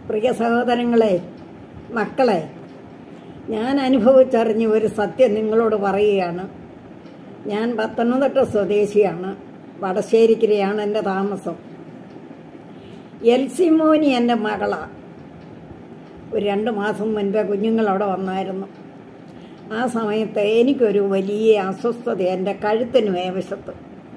പ്രിയ സഹോദരങ്ങളെ മക്കളെ ഞാൻ അനുഭവിച്ചറിഞ്ഞ ഒരു സത്യം നിങ്ങളോട് പറയുകയാണ് ഞാൻ പത്തനംതിട്ട സ്വദേശിയാണ് വടശ്ശേരിക്കരയാണ് എൻ്റെ താമസം എൽസി മോനി എൻ്റെ മകളാണ് ഒരു രണ്ട് മാസം മുൻപേ കുഞ്ഞുങ്ങൾ അവിടെ വന്നായിരുന്നു ആ സമയത്ത് എനിക്കൊരു വലിയ അസ്വസ്ഥത എൻ്റെ കഴുത്തിന് മേവശത്ത്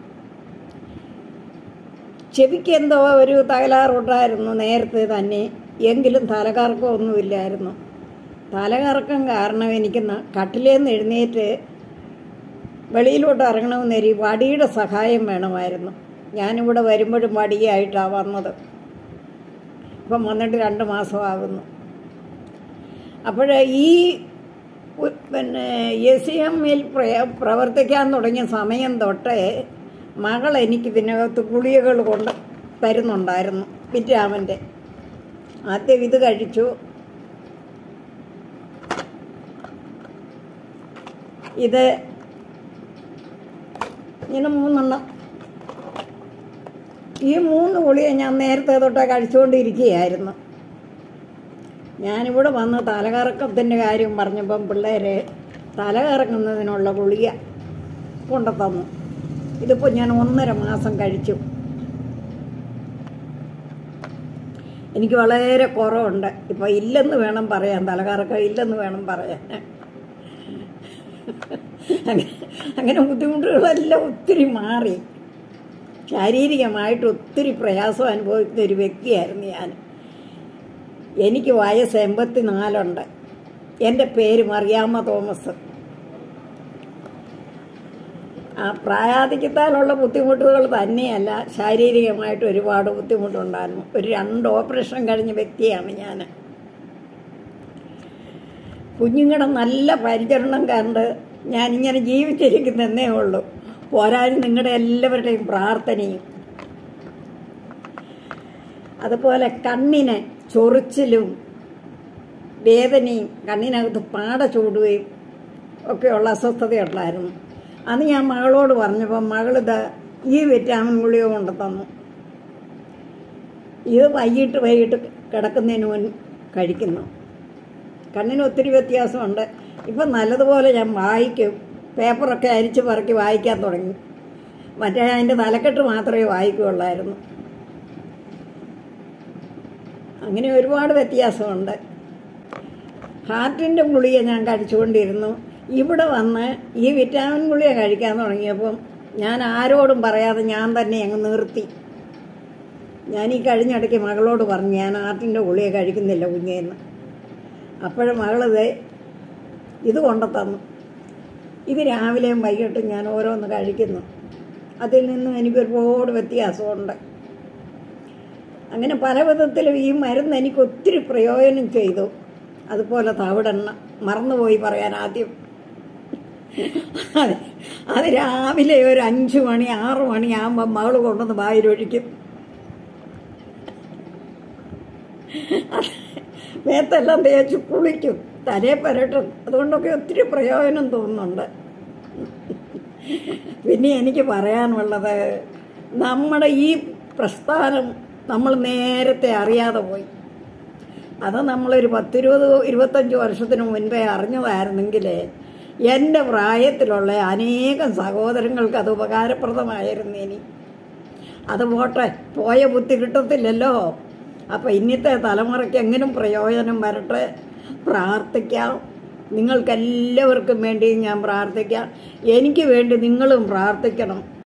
ചെവിക്ക് എന്തോ ഒരു തകരാറുണ്ടായിരുന്നു നേരത്തെ തന്നെ എങ്കിലും തലകറക്കമൊന്നുമില്ലായിരുന്നു തലകറക്കം കാരണം എനിക്ക് ന- കട്ടിലേന്ന് എഴുന്നേറ്റ് വെളിയിലോട്ട് ഇറങ്ങണമെന്നൊരു വടിയുടെ സഹായം വേണമായിരുന്നു ഞാനിവിടെ വരുമ്പോഴും വടിയായിട്ടാണ് വന്നത് ഇപ്പം വന്നിട്ട് രണ്ട് മാസമാകുന്നു അപ്പോൾ ഈ ഉ- പിന്നെ എസ് സി എമ്മിൽ പ്രവർത്തിക്കാൻ തുടങ്ങിയ സമയം തൊട്ടേ മകൾ എനിക്ക് ഇതിനകത്ത് ഗുളികകൾ കൊണ്ട് തരുന്നുണ്ടായിരുന്നു വിറ്റാമിൻ്റെ ആദ്യം ഇത് കഴിച്ചു ഇത് ഇങ്ങനെ മൂന്നെണ്ണം ഈ മൂന്ന് ഗുളിക ഞാൻ നേരത്തെ തൊട്ടേ കഴിച്ചുകൊണ്ടിരിക്കുകയായിരുന്നു ഞാനിവിടെ വന്ന് തലകറക്കത്തിൻ്റെ കാര്യം പറഞ്ഞപ്പം പിള്ളേരെ തലകറങ്ങുന്നതിനുള്ള ഗുളിക കൊണ്ടുതന്നു ഇതിപ്പോൾ ഞാൻ ഒന്നര മാസം കഴിച്ചു എനിക്ക് വളരെ കുറവുണ്ട് ഇപ്പം ഇല്ലെന്ന് വേണം പറയാൻ തലകറക്കം ഇല്ലെന്ന് വേണം പറയാൻ അങ്ങനെ അങ്ങനെ ബുദ്ധിമുട്ടുകളെല്ലാം ഒത്തിരി മാറി ശാരീരികമായിട്ട് ഒത്തിരി പ്രയാസം അനുഭവിക്കുന്ന ഒരു വ്യക്തിയായിരുന്നു ഞാൻ എനിക്ക് വയസ്സ് എൺപത്തി നാലുണ്ട് എൻ്റെ പേര് മറിയാമ്മ തോമസ് ആ പ്രായാധിക്യത്താലുള്ള ബുദ്ധിമുട്ടുകൾ തന്നെയല്ല ശാരീരികമായിട്ട് ഒരുപാട് ബുദ്ധിമുട്ടുണ്ടായിരുന്നു ഒരു രണ്ട് ഓപ്പറേഷൻ കഴിഞ്ഞ വ്യക്തിയാണ് ഞാൻ കുഞ്ഞുങ്ങളുടെ നല്ല പരിചരണം കണ്ട് ഞാനിങ്ങനെ ജീവിച്ചിരിക്കുന്നതേ ഉള്ളൂ പോരാതെ നിങ്ങളുടെ എല്ലാവരുടെയും പ്രാർത്ഥനയും അതുപോലെ കണ്ണിന് ചൊറിച്ചിലും വേദനയും കണ്ണിനകത്ത് പാട ചൂടുകയും ഒക്കെയുള്ള അസ്വസ്ഥതയുണ്ടായിരുന്നു അന്ന് ഞാൻ മകളോട് പറഞ്ഞപ്പോൾ മകളിത് ഈ വിറ്റാമിൻ ഗുളിക കൊണ്ട് തന്നു ഇത് വൈകിട്ട് വൈകിട്ട് കിടക്കുന്നതിന് മുൻ കഴിക്കുന്നു കണ്ണിന് ഒത്തിരി വ്യത്യാസമുണ്ട് ഇപ്പം നല്ലതുപോലെ ഞാൻ വായിക്കും പേപ്പറൊക്കെ അരിച്ച് പറക്കി വായിക്കാൻ തുടങ്ങി മറ്റേ അതിൻ്റെ തലക്കെട്ട് മാത്രമേ വായിക്കുകയുള്ളായിരുന്നു അങ്ങനെ ഒരുപാട് വ്യത്യാസമുണ്ട് ഹാർട്ടിൻ്റെ ഗുളിക ഞാൻ കഴിച്ചുകൊണ്ടിരുന്നു ഇവിടെ വന്ന് ഈ വിറ്റാമിൻ ഗുളിക കഴിക്കാൻ തുടങ്ങിയപ്പം ഞാൻ ആരോടും പറയാതെ ഞാൻ തന്നെ അങ്ങ് നിർത്തി ഞാൻ ഈ കഴിഞ്ഞിടയ്ക്ക് മകളോട് പറഞ്ഞു ഞാൻ ഹാർട്ടിൻ്റെ ഗുളിക കഴിക്കുന്നില്ല കുഞ്ഞേന്ന് അപ്പോഴും മകളിത് ഇത് കൊണ്ടു തന്നു ഇത് രാവിലെയും വൈകിട്ടും ഞാൻ ഓരോന്ന് കഴിക്കുന്നു അതിൽ നിന്നും എനിക്ക് ഒരുപാട് വ്യത്യാസമുണ്ട് അങ്ങനെ പല വിധത്തിലും ഈ മരുന്ന് എനിക്ക് ഒത്തിരി പ്രയോജനം ചെയ്തു അതുപോലെ തവിടെണ്ണ മറന്നുപോയി പറയാൻ ആദ്യം അത് അത് രാവിലെ ഒരു അഞ്ച് മണി ആറ് മണിയാകുമ്പോൾ മകൾ കൊണ്ടുവന്ന് വായിലൊഴിക്കും മേത്തെല്ലാം തേച്ച് കുളിക്കും തലേ പരട്ടും അതുകൊണ്ടൊക്കെ ഒത്തിരി പ്രയോജനം തോന്നുന്നുണ്ട് പിന്നെ എനിക്ക് പറയാനുള്ളത് നമ്മുടെ ഈ പ്രസ്ഥാനം നമ്മൾ നേരത്തെ അറിയാതെ പോയി അത് നമ്മളൊരു പത്തിരുപത് ഇരുപത്തഞ്ച് വർഷത്തിന് മുൻപേ അറിഞ്ഞതായിരുന്നെങ്കിൽ എൻ്റെ പ്രായത്തിലുള്ള അനേകം സഹോദരങ്ങൾക്ക് അത് ഉപകാരപ്രദമായിരുന്നു ഇനി അത് പോട്ടെ പോയ ബുദ്ധി കിട്ടത്തില്ലല്ലോ അപ്പം ഇന്നത്തെ തലമുറയ്ക്ക് എങ്ങനും പ്രയോജനം വരട്ടെ പ്രാർത്ഥിക്കാം നിങ്ങൾക്കെല്ലാവർക്കും വേണ്ടിയും ഞാൻ പ്രാർത്ഥിക്കാം എനിക്ക് വേണ്ടി നിങ്ങളും പ്രാർത്ഥിക്കണം